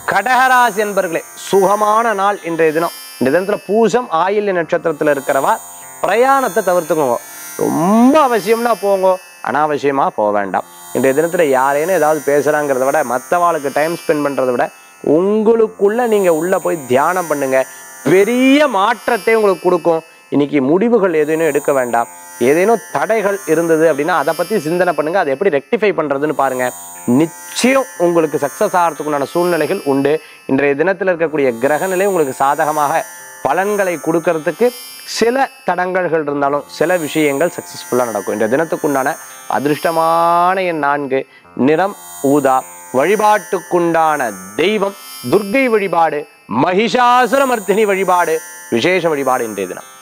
கடகராசி என்பர்களே சுகமான நாள் இன்றைய தினம் இந்த தினத்துல பூசம் ஆயில்ய நட்சத்திரத்துல இருக்கிறவா பிரயாணத்தை தவிர்த்துக்கோங்க ரொம்ப அவசியம்னா போங்க அனாவசியமா போக வேண்டாம் இன்றைய தினத்துல யாரேனும் ஏதாவது பேசுறாங்கிறத விட மற்றவாளுக்கு டைம் ஸ்பெண்ட் பண்றதை விட உங்களுக்குள்ள நீங்க உள்ள போய் தியானம் பண்ணுங்க பெரிய மாற்றத்தை உங்களுக்கு கொடுக்கும் இன்னைக்கு முடிவுகள் ஏதேனும் எடுக்க வேண்டாம் ஏதேனும் தடைகள் இருந்தது அப்படின்னா அதை பத்தி சிந்தனை பண்ணுங்க அதை எப்படி ரெக்டிஃபை பண்றதுன்னு பாருங்க நிச்சயம் உங்களுக்கு சக்சஸ் ஆகிறதுக்குண்டான சூழ்நிலைகள் உண்டு இன்றைய தினத்தில் இருக்கக்கூடிய கிரகநிலை உங்களுக்கு சாதகமாக பலன்களை கொடுக்கறதுக்கு சில தடங்கல்கள் இருந்தாலும் சில விஷயங்கள் சக்சஸ்ஃபுல்லாக நடக்கும் இந்த தினத்துக்குண்டான அதிர்ஷ்டமான எண் நான்கு நிறம் ஊதா வழிபாட்டுக்குண்டான தெய்வம் துர்க்கை வழிபாடு மகிஷாசுரமர்த்தினி வழிபாடு விசேஷ வழிபாடு இன்றைய தினம்